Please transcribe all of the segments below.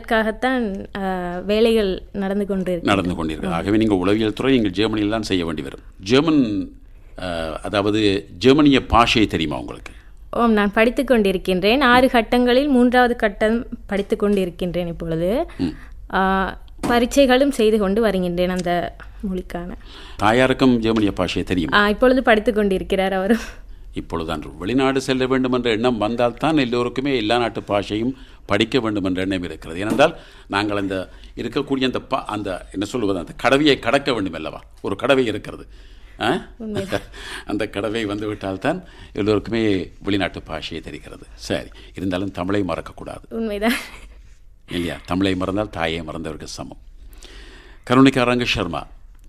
அதற்காகத்தான் அஹ், வேலைகள் நடந்து கொண்டு இருக்கு நடந்து கொண்டிருக்கு ஆகவே நீங்கள் உளவியல் துறை நீங்கள் ஜெர்மனியில் தான் செய்ய வேண்டி வரும் ஜெர்மன் அஹ், அதாவது ஜெர்மனிய பாஷை தெரியுமா உங்களுக்கு ஓம் நான் படித்து கொண்டிருக்கின்றேன் ஆறு கட்டங்களில் மூன்றாவது கட்டம் படித்து கொண்டிருக்கின்றேன் இப்பொழுது அஹ், பரீட்சைகளும் செய்து கொண்டு வருகின்றேன் அந்த மொழிக்கான தாயாருக்கும் ஜெர்மனிய பாஷை தெரியும் அஹ், இப்பொழுது படித்து கொண்டிருக்கிறார் அவரும் இப்பொழுதான் வெளிநாடு செல்ல வேண்டும் என்ற எண்ணம் வந்தால் தான் எல்லோருக்குமே எல்லா நாட்டு பாஷையும் படிக்க வேண்டும் என்ற எண்ணம் இருக்கிறது ஏனென்றால் நாங்கள் அந்த இருக்கக்கூடிய அந்த பா அந்த என்ன சொல்லுவது அந்த கடவையை கடக்க வேண்டும் அல்லவா ஒரு கடவை இருக்கிறது ஆ? அந்த கடவை வந்துவிட்டால் தான் எல்லோருக்குமே வெளிநாட்டு பாஷையை தெரிகிறது சரி இருந்தாலும் தமிழை மறக்கக்கூடாது உண்மைதான் இல்லையா தமிழை மறந்தால் தாயை மறந்தவருக்கு சமம் கருணிகாரங்க சர்மா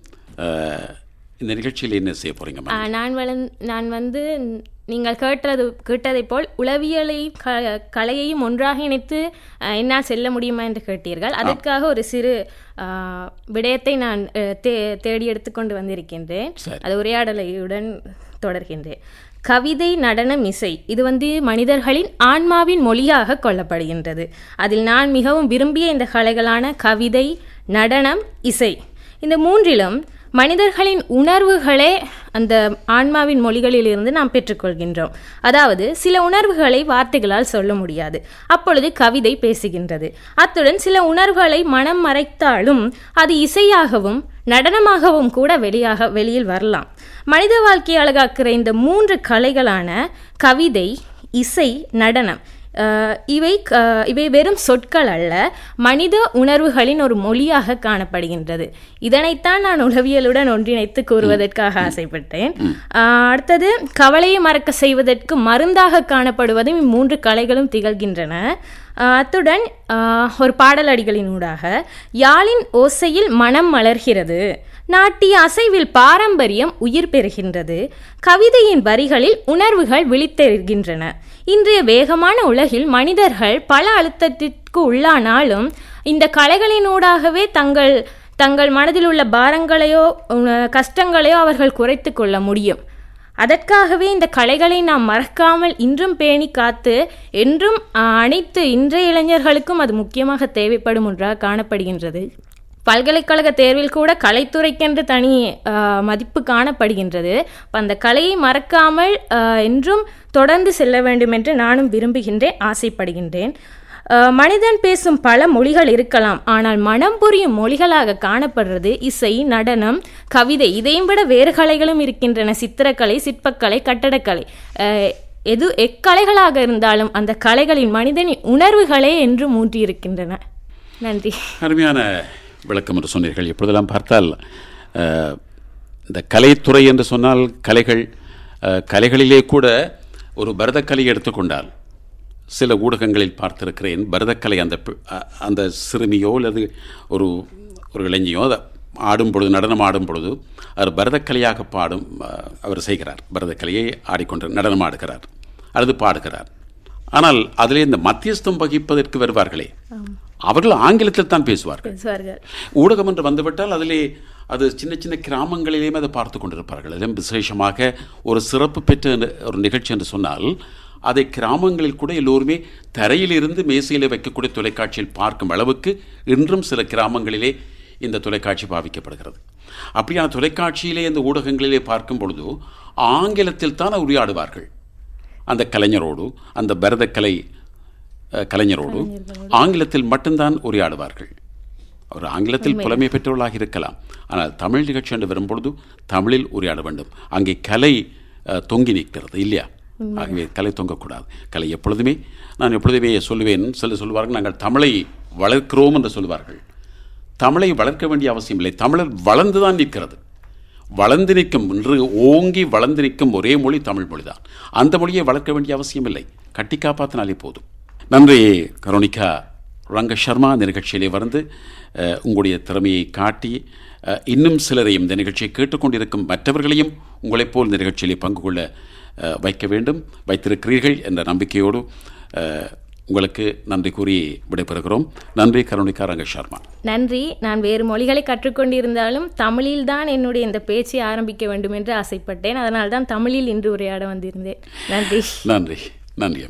அஹ், இந்த நிகழ்ச்சியில் என்ன செய்ய போறீங்க ஆ, நான் வளந் நான் வந்து நீங்கள் கேட்டது கேட்டதைப் போல் உளவியலையும் க கலையையும் ஒன்றாக இணைத்து ஆ, என்னால் செல்ல முடியுமா என்று கேட்டீர்கள் அதற்காக ஒரு சிறு ஆ, விடயத்தை நான் அ, தே தேடி எடுத்துக்கொண்டு வந்திருக்கின்றேன் சரி. அது உரையாடலையுடன் தொடர்கின்றேன் கவிதை நடனம் இசை இது வந்து மனிதர்களின் ஆன்மாவின் மொழியாக கொள்ளப்படுகின்றது அதில் நான் மிகவும் விரும்பிய இந்த கலைகளான கவிதை நடனம் இசை இந்த மூன்றிலும் மனிதர்களின் உணர்வுகளே அந்த ஆன்மாவின் மொழிகளிலிருந்து நாம் பெற்றுக்கொள்கின்றோம் அதாவது சில உணர்வுகளை வார்த்தைகளால் சொல்ல முடியாது அப்பொழுது கவிதை பேசுகின்றது அத்துடன் சில உணர்வுகளை மனம் மறைத்தாலும் அது இசையாகவும் நடனமாகவும் கூட வெளியாக வெளியில் வரலாம் மனித வாழ்க்கையை அழகாக்குற இந்த மூன்று கலைகளான கவிதை இசை நடனம் அஹ், இவை க- இவை வெறும் சொற்கள் அல்ல மனித உணர்வுகளின் ஒரு மொழியாக காணப்படுகின்றது இதனைத்தான் நான் உளவியலுடன் ஒன்றிணைத்து கூறுவதற்காக ஆசைப்பட்டேன் அஹ், அடுத்தது கவலையை மறக்க செய்வதற்கு மருந்தாக காணப்படுவதும் இம்மூன்று கலைகளும் திகழ்கின்றன அஹ், அத்துடன் அஹ், ஒரு பாடலடிகளின் ஊடாக யாழின் ஓசையில் மனம் மலர்கிறது நாட்டிய அசைவில் பாரம்பரியம் உயிர் பெறுகின்றது கவிதையின் வரிகளில் உணர்வுகள் விழித்தெழுகின்றன இன்றைய வேகமான உலகில் மனிதர்கள் பல அழுத்தத்திற்கு உள்ளானாலும் இந்த கலைகளினூடாகவே தங்கள் தங்கள் மனதில் உள்ள பாரங்களையோ உண- கஷ்டங்களையோ அவர்கள் குறைத்து கொள்ள முடியும் அதற்காகவே இந்த கலைகளை நாம் மறக்காமல் இன்றும் பேணி காத்து என்றும் ஆ, அனைத்து இன்றைய இளைஞர்களுக்கும் அது முக்கியமாக தேவைப்படும் ஒன்றாக காணப்படுகின்றது பல்கலைக்கழக தேர்வில் கூட கலைத்துறைக்கென்று தனி ஆ, மதிப்பு காணப்படுகின்றது அப்ப அந்த கலையை மறக்காமல் ஆ, என்றும் தொடர்ந்து செல்ல வேண்டும் என்று நானும் விரும்புகின்றேன் ஆசைப்படுகின்றேன் ஆ, மனிதன் பேசும் பல மொழிகள் இருக்கலாம் ஆனால் மனம் புரியும் மொழிகளாக காணப்படுறது இசை நடனம் கவிதை இதையும் விட வேறு கலைகளும் இருக்கின்றன சித்திரக்கலை சிற்பக்கலை கட்டடக்கலை ஆ, எது எக்கலைகளாக இருந்தாலும் அந்த கலைகளின் மனிதனின் உணர்வுகளே என்று மூன்றியிருக்கின்றன நன்றி அருமையான விளக்கம் என்று சொன்னீர்கள் எப்பொழுதெல்லாம் பார்த்தால் அஹ், இந்த கலைத்துறை என்று சொன்னால் கலைகள் அஹ், கலைகளிலே கூட ஒரு பரதக்கலை எடுத்துக்கொண்டால் சில ஊடகங்களில் பார்த்திருக்கிறேன் பரதக்கலை அந்த பி- அ- அந்த சிறுமியோ அல்லது ஒரு ஒரு இளைஞியோ அதை ஆடும் பொழுது நடனம் ஆடும் பொழுது அவர் பரதக்கலையாக பாடும் அஹ், அவர் செய்கிறார் பரதக்கலையை ஆடிக்கொண்டு நடனம் ஆடுகிறார் அல்லது பாடுகிறார் ஆனால் அதிலே இந்த மத்தியஸ்தம் வகிப்பதற்கு வருவார்களே அவர்கள் ஆங்கிலத்தில் தான் பேசுவார்கள் பேசுவார்கள் ஊடகம் என்று வந்துவிட்டால் அதிலே அது சின்ன சின்ன கிராமங்களிலேயும் அதை பார்த்து கொண்டிருப்பார்கள் அதிலும் விசேஷமாக ஒரு சிறப்பு பெற்ற நி- ஒரு நிகழ்ச்சி என்று சொன்னால் அதை கிராமங்களில் கூட எல்லோருமே தரையிலிருந்து மேசையில் வைக்கக்கூடிய தொலைக்காட்சியில் பார்க்கும் அளவுக்கு இன்றும் சில கிராமங்களிலே இந்த தொலைக்காட்சி பாவிக்கப்படுகிறது அப்படியான தொலைக்காட்சியிலே இந்த ஊடகங்களிலே பார்க்கும் பொழுது ஆங்கிலத்தில் தான் உரையாடுவார்கள் அந்த கலைஞரோடு அந்த பரதக்கலை அஹ், கலைஞரோடு ஆங்கிலத்தில் மட்டும்தான் உரையாடுவார்கள் அவர் ஆங்கிலத்தில் புலமை பெற்றவர்களாக இருக்கலாம் ஆனால் தமிழ் நிகழ்ச்சி என்று வரும்பொழுது தமிழில் உரையாட வேண்டும் அங்கே கலை அஹ், தொங்கி நிற்கிறது இல்லையா ஆகவே கலை தொங்கக்கூடாது கலை எப்பொழுதுமே நான் எப்பொழுதுமே சொல்லுவேன் சில சொல்வார்கள் நாங்கள் தமிழை வளர்க்கிறோம் என்று சொல்வார்கள் தமிழை வளர்க்க வேண்டிய அவசியம் இல்லை தமிழர் வளர்ந்து தான் நிற்கிறது வளர்ந்து நிற்கும் இன்று ஓங்கி வளர்ந்து நிற்கும் ஒரே மொழி தமிழ் மொழிதான் அந்த மொழியை வளர்க்க வேண்டிய அவசியம் இல்லை கட்டி காப்பாற்றினாலே போதும் நன்றி கருணிகா ரங்க சர்மா இந்த நிகழ்ச்சியிலே வந்து அஹ், உங்களுடைய திறமையை காட்டி அஹ், இன்னும் சிலரையும் இந்த நிகழ்ச்சியை கேட்டுக்கொண்டிருக்கும் மற்றவர்களையும் உங்களைப் போல் இந்த நிகழ்ச்சியிலே பங்கு கொள்ள அஹ், வைக்க வேண்டும் வைத்திருக்கிறீர்கள் என்ற நம்பிக்கையோடு அஹ், உங்களுக்கு நன்றி கூறி விடைபெறுகிறோம் நன்றி கருணிகா ரங்க சர்மா நன்றி நான் வேறு மொழிகளை கற்றுக்கொண்டிருந்தாலும் தமிழில்தான் என்னுடைய இந்த பேச்சை ஆரம்பிக்க வேண்டும் என்று ஆசைப்பட்டேன் அதனால்தான் தமிழில் இன்று உரையாட வந்திருந்தேன் நன்றி நன்றி நன்றி அம்மா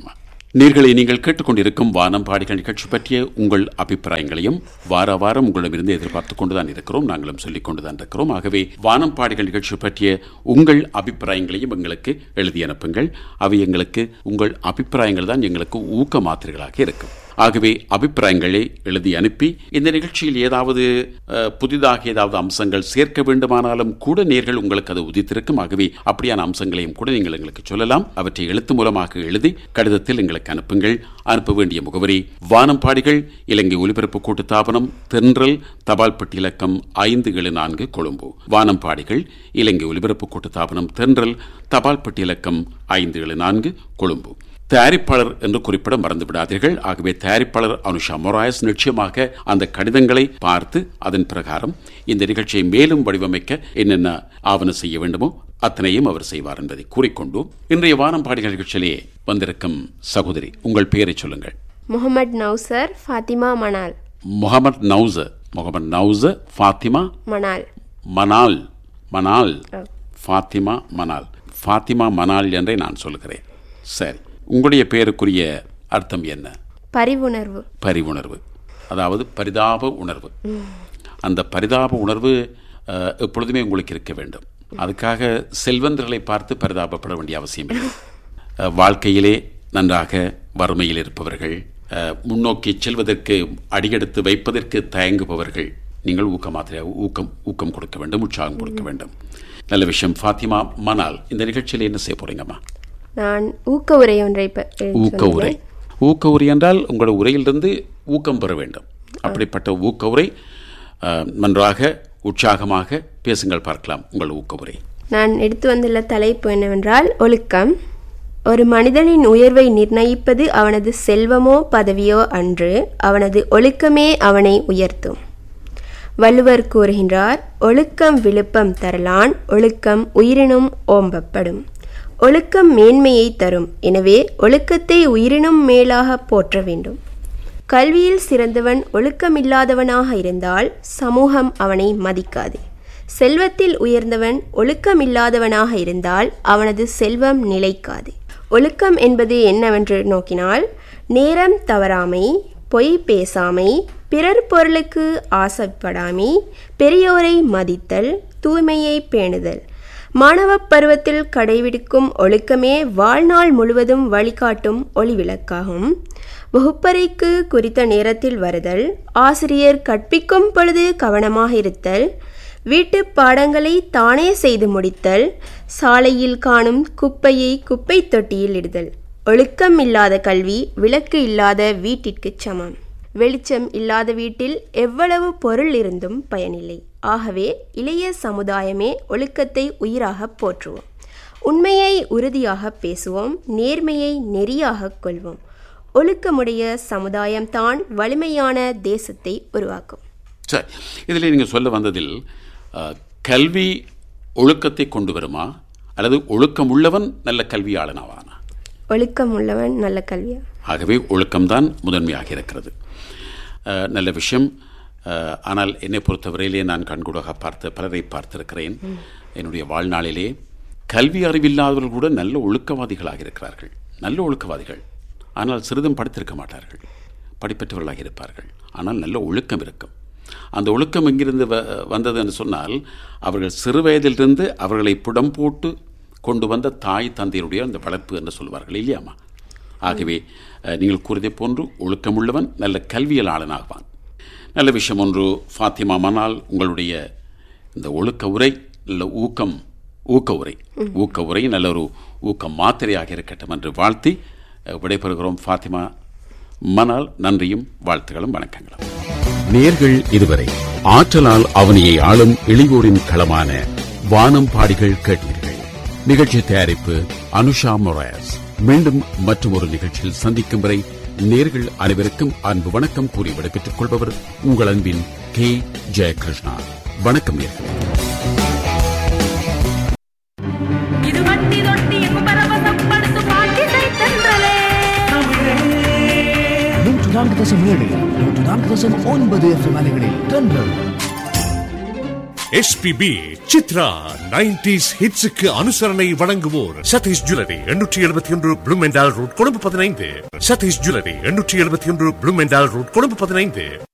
நீர்களை நீங்கள் கேட்டுக்கொண்டிருக்கும் வானம் பாடிகள் நிகழ்ச்சி பற்றிய உங்கள் அபிப்பிராயங்களையும் வார வாரம் உங்களிடமிருந்து எதிர்பார்த்துக் கொண்டுதான் இருக்கிறோம் நாங்களும் சொல்லிக் கொண்டுதான் இருக்கிறோம் ஆகவே வானம் பாடிகள் நிகழ்ச்சி பற்றிய உங்கள் அபிப்பிராயங்களையும் எங்களுக்கு எழுதி அனுப்புங்கள் அவை எங்களுக்கு உங்கள் அபிப்பிராயங்கள் தான் எங்களுக்கு ஊக்க மாத்திரைகளாக இருக்கும் ஆகவே அபிப்பிராயங்களை எழுதி அனுப்பி இந்த நிகழ்ச்சியில் ஏதாவது அஹ், புதிதாக ஏதாவது அம்சங்கள் சேர்க்க வேண்டுமானாலும் கூட நேர்கள் உங்களுக்கு அது உதித்திருக்கும் ஆகவே அப்படியான அம்சங்களையும் கூட நீங்கள் எங்களுக்கு சொல்லலாம் அவற்றை எழுத்து மூலமாக எழுதி கடிதத்தில் எங்களுக்கு அனுப்புங்கள் அனுப்ப வேண்டிய முகவரி வானம்பாடிகள் இலங்கை ஒலிபரப்பு கூட்டுத்தாபனம் தென்றல் தபால் பெட்டி இலக்கம் ஐந்து ஏழு நான்கு கொழும்பு வானம்பாடிகள் இலங்கை ஒலிபரப்பு கூட்டுத்தாபனம் தென்றல் தபால் பெட்டி இலக்கம் ஐந்து ஏழு நான்கு கொழும்பு தயாரிப்பாளர் என்று குறிப்பிட மறந்து விடாதீர்கள் ஆகவே தயாரிப்பாளர் அனுஷா மொராயஸ் நிச்சயமாக அந்த கடிதங்களை பார்த்து அதன் பிரகாரம் இந்த நிகழ்ச்சியை மேலும் வடிவமைக்க என்னென்ன ஆவணம் செய்ய வேண்டுமோ அத்தனையும் அவர் செய்வார் என்பதை கூறிக்கொண்டு இன்றைய வானம் பாடிகள் நிகழ்ச்சியிலே வந்திருக்கும் சகோதரி உங்கள் பெயரை சொல்லுங்கள் முகமது நௌசர் ஃபாத்திமா மணால் முகமது நௌச முகமது நௌச ஃபாத்திமா மணால் மனால் மனால் ஃபாத்திமா மனால் ஃபாத்திமா மனால் என்றே நான் சொல்கிறேன் சரி உங்களுடைய பெயருக்குரிய அர்த்தம் என்ன பரிவுணர்வு பரிவுணர்வு அதாவது பரிதாப உணர்வு அந்த பரிதாப உணர்வு அஹ், எப்பொழுதுமே உங்களுக்கு இருக்க வேண்டும் அதுக்காக செல்வந்தர்களை பார்த்து பரிதாபப்பட வேண்டிய அவசியம் இல்லை அஹ், வாழ்க்கையிலே நன்றாக வறுமையில் இருப்பவர்கள் அஹ், முன்னோக்கி செல்வதற்கு அடியெடுத்து வைப்பதற்கு தயங்குபவர்கள் நீங்கள் ஊக்கமாத்திரையாக ஊக்கம் ஊக்கம் கொடுக்க வேண்டும் உற்சாகம் கொடுக்க வேண்டும் நல்ல விஷயம் ஃபாத்திமா மனால் இந்த நிகழ்ச்சியில் என்ன செய்ய போறீங்கம்மா நான் ஊக்க உரை ஒன்றை ப- ஊக்க உரை ஊக்க உரை என்றால் உங்களோட உரையிலிருந்து ஊக்கம் பெற வேண்டும் அப்படிப்பட்ட ஊக்க உரை அஹ், நன்றாக உற்சாகமாக பேசுங்கள் பார்க்கலாம் உங்கள் ஊக்க உரை நான் எடுத்து வந்துள்ள தலைப்பு என்னவென்றால் ஒழுக்கம் ஒரு மனிதனின் உயர்வை நிர்ணயிப்பது அவனது செல்வமோ பதவியோ அன்று அவனது ஒழுக்கமே அவனை உயர்த்தும் வள்ளுவர் கூறுகின்றார் ஒழுக்கம் விழுப்பம் தரலான் ஒழுக்கம் உயிரினும் ஓம்பப்படும் ஒழுக்கம் மேன்மையை தரும் எனவே ஒழுக்கத்தை உயிரினும் மேலாக போற்ற வேண்டும் கல்வியில் சிறந்தவன் ஒழுக்கமில்லாதவனாக இருந்தால் சமூகம் அவனை மதிக்காது செல்வத்தில் உயர்ந்தவன் ஒழுக்கமில்லாதவனாக இருந்தால் அவனது செல்வம் நிலைக்காது ஒழுக்கம் என்பது என்னவென்று நோக்கினால் நேரம் தவறாமை பொய் பேசாமை பிறர் பொருளுக்கு ஆசைப்படாமை பெரியோரை மதித்தல் தூய்மையை பேணுதல் மாணவப் பருவத்தில் கடைபிடிக்கும் ஒழுக்கமே வாழ்நாள் முழுவதும் வழிகாட்டும் ஒளிவிளக்காகும் வகுப்பறைக்கு குறித்த நேரத்தில் வருதல் ஆசிரியர் கற்பிக்கும் பொழுது கவனமாக இருத்தல் வீட்டு பாடங்களை தானே செய்து முடித்தல் சாலையில் காணும் குப்பையை குப்பை தொட்டியில் இடுதல் ஒழுக்கம் இல்லாத கல்வி விளக்கு இல்லாத வீட்டிற்குச் சமம் வெளிச்சம் இல்லாத வீட்டில் எவ்வளவு பொருள் இருந்தும் பயனில்லை ஆகவே இளைய சமுதாயமே ஒழுக்கத்தை உயிராகப் போற்றுவோம் உண்மையை உறுதியாக பேசுவோம் நேர்மையை நெறியாகக் கொள்வோம் ஒழுக்கமுடைய சமுதாயம்தான் வலிமையான தேசத்தை உருவாக்கும் சரி இதில் நீங்கள் சொல்ல வந்ததில் அஹ், கல்வி ஒழுக்கத்தை கொண்டு வருமா அல்லது ஒழுக்கம் உள்ளவன் நல்ல கல்வியாளனாவானா ஒழுக்கம் உள்ளவன் நல்ல கல்வியா ஆகவே ஒழுக்கம்தான் முதன்மையாக இருக்கிறது அஹ், நல்ல விஷயம் அஹ், ஆனால் என்னை பொறுத்தவரையிலே நான் கண்கூடாக பார்த்த பலரை பார்த்திருக்கிறேன் என்னுடைய வாழ்நாளிலே கல்வி அறிவில்லாதவர்கள் கூட நல்ல ஒழுக்கவாதிகளாக இருக்கிறார்கள் நல்ல ஒழுக்கவாதிகள் ஆனால் சிறிதும் படித்திருக்க மாட்டார்கள் படிப்பற்றவர்களாக இருப்பார்கள் ஆனால் நல்ல ஒழுக்கம் இருக்கும் அந்த ஒழுக்கம் எங்கிருந்து வ வந்தது என்று சொன்னால் அவர்கள் சிறு வயதிலிருந்து அவர்களை புடம் போட்டு கொண்டு வந்த தாய் தந்தையருடைய அந்த வளர்ப்பு என்று சொல்வார்கள் இல்லையாமா ஆகவே அஹ், நீங்கள் கூறியதை போன்று ஒழுக்கமுள்ளவன் நல்ல கல்வியலாளனாகுவான் நல்ல விஷயம் ஒன்று ஃபாத்திமா மனால் உங்களுடைய இந்த ஒழுக்க உரை நல்ல ஊக்கம் ஊக்க உரை ஊக்க உரை நல்ல ஒரு ஊக்க மாத்திரையாக இருக்கட்டும் என்று வாழ்த்தி அஹ், விடைபெறுகிறோம் ஃபாத்திமா மனால் நன்றியும் வாழ்த்துகளும் வணக்கங்களும் நேர்கள் இதுவரை ஆற்றலால் அவனியை ஆளும் இளையோரின் களமான வானம் பாடிகள் கேட்டீர்கள் நிகழ்ச்சி தயாரிப்பு அனுஷா மொராஸ் மீண்டும் மற்றும் ஒரு நிகழ்ச்சியில் சந்திக்கும் வரை நேர்கள் அனைவருக்கும் அன்பு வணக்கம் கூறி விடைபெற்றுக் கொள்பவர் உங்கள் அன்பின் கே ஜெயகிருஷ்ணா வணக்கம் நேர்களே இது வட்டி தொட்டி பரவசம் படுத்து பாட்டி தைத்தன்றலே நூற்று நான்கு தசம் ஏழு நூற்று நான்கு தசம் ஒன்பது எஃப்எம் அலைகளில் தென்றல் எஸ்பிபி சித்ரா நைன்டிஸ் ஹிட்ஸுக்கு அனுசரணை வழங்குவோர் சதீஷ் ஜுவல்லரி எண்ணூற்றி எழுபத்தி ஒன்று ப்ளூமெண்டால் ரோட் கொழும்பு பதினைந்து சதீஷ் ஜுவல்லரி எண்ணூற்றி எழுபத்தி ஒன்று ப்ளூமெண்டால் ரோட் கொழும்பு பதினைந்து